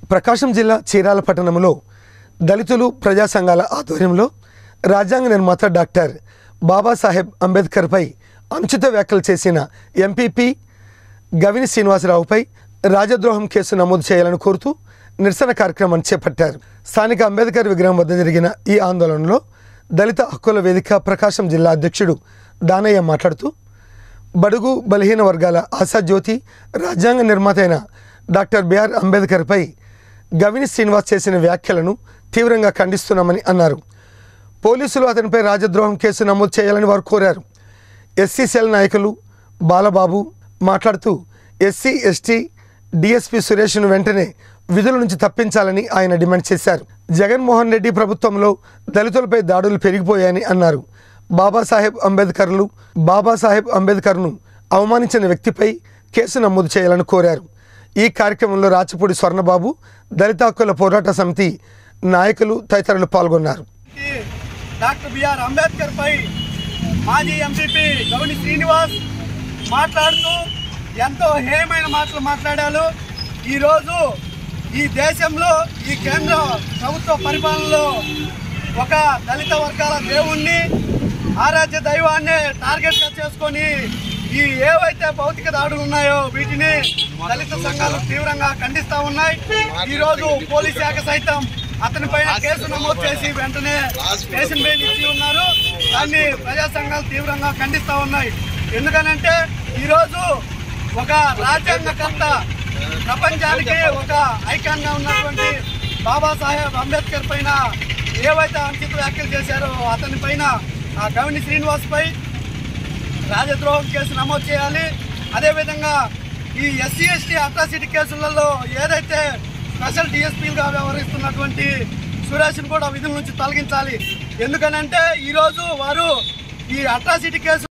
ప్రకాశం జిల్లా చీరాల పట్టణంలో దళితులు ప్రజా సంఘాల ఆధ్వర్యంలో రాజ్యాంగ నిర్మాత డాక్టర్ బాబాసాహెబ్ అంబేద్కర్పై అనుచిత వ్యాఖ్యలు చేసిన ఎంపీపీ గవిని శ్రీనివాసరావుపై రాజద్రోహం కేసు నమోదు చేయాలని కోరుతూ నిరసన కార్యక్రమాన్ని చేపట్టారు స్థానిక అంబేద్కర్ విగ్రహం వద్ద జరిగిన ఈ ఆందోళనలో దళిత హక్కుల వేదిక ప్రకాశం జిల్లా అధ్యక్షుడు దానయ్య మాట్లాడుతూ బడుగు బలహీన వర్గాల ఆశాజ్యోతి రాజ్యాంగ నిర్మాత అయిన డాక్టర్ బిఆర్ అంబేద్కర్పై గవిని శ్రీనివాస్ చేసిన వ్యాఖ్యలను తీవ్రంగా ఖండిస్తున్నామని అన్నారు పోలీసులు అతనిపై రాజద్రోహం కేసు నమోదు చేయాలని వారు కోరారు ఎస్సీ సెల్ నాయకులు బాలబాబు మాట్లాడుతూ ఎస్సీ ఎస్టీ డిఎస్పీ సురేష్ను వెంటనే విధుల నుంచి తప్పించాలని ఆయన డిమాండ్ చేశారు జగన్మోహన్ రెడ్డి ప్రభుత్వంలో దళితులపై దాడులు పెరిగిపోయాయని అన్నారు బాబాసాహెబ్ అంబేద్కర్లు బాబాసాహెబ్ అంబేద్కర్ను అవమానించిన వ్యక్తిపై కేసు నమోదు చేయాలని కోరారు ఈ కార్యక్రమంలో రాచపూడి స్వర్ణబాబు దళిత హక్కుల పోరాట సమితి నాయకులు తదితరులు పాల్గొన్నారు డాక్టర్ బిఆర్ అంబేద్కర్ పై మాజీ ఎంపీపీ గౌని శ్రీనివాస్ మాట్లాడుతూ ఎంతో హేయమైన మాటలు మాట్లాడారు ఈరోజు ఈ దేశంలో ఈ కేంద్ర ప్రభుత్వ పరిపాలనలో ఒక దళిత వర్గాల దేవుణ్ణి ఆరాధ్య దైవాన్ని టార్గెట్గా చేసుకొని ఈ ఏవైతే భౌతిక దాడులు ఉన్నాయో వీటిని దళిత సంఘాలు తీవ్రంగా ఖండిస్తా ఉన్నాయి ఈ రోజు పోలీస్ శాఖ సైతం అతని పైన కేసు నమోదు చేసి వెంటనే స్టేషన్ బెయిల్ ఇచ్చి ఉన్నారు దాన్ని ప్రజా సంఘాలు తీవ్రంగా ఖండిస్తా ఉన్నాయి ఎందుకనంటే ఈరోజు ఒక రాజ్యాంగకర్త ప్రపంచానికి ఒక ఐకాన్ గా ఉన్నటువంటి బాబాసాహెబ్ అంబేద్కర్ పైన ఏవైతే అంకిత వ్యాఖ్యలు చేశారో అతని పైన ఆ గవిని శ్రీనివాస్ పై రాజద్రోహం కేసు నమోదు చేయాలి అదేవిధంగా ఈ ఎస్సీ ఎస్టీ అట్రాసిటీ కేసులలో ఏదైతే స్పెషల్ డిఎస్పీలుగా వ్యవహరిస్తున్నటువంటి సురేష్ను కూడా విధుల నుంచి తొలగించాలి ఎందుకనంటే ఈరోజు వారు ఈ అట్రాసిటీ కేసు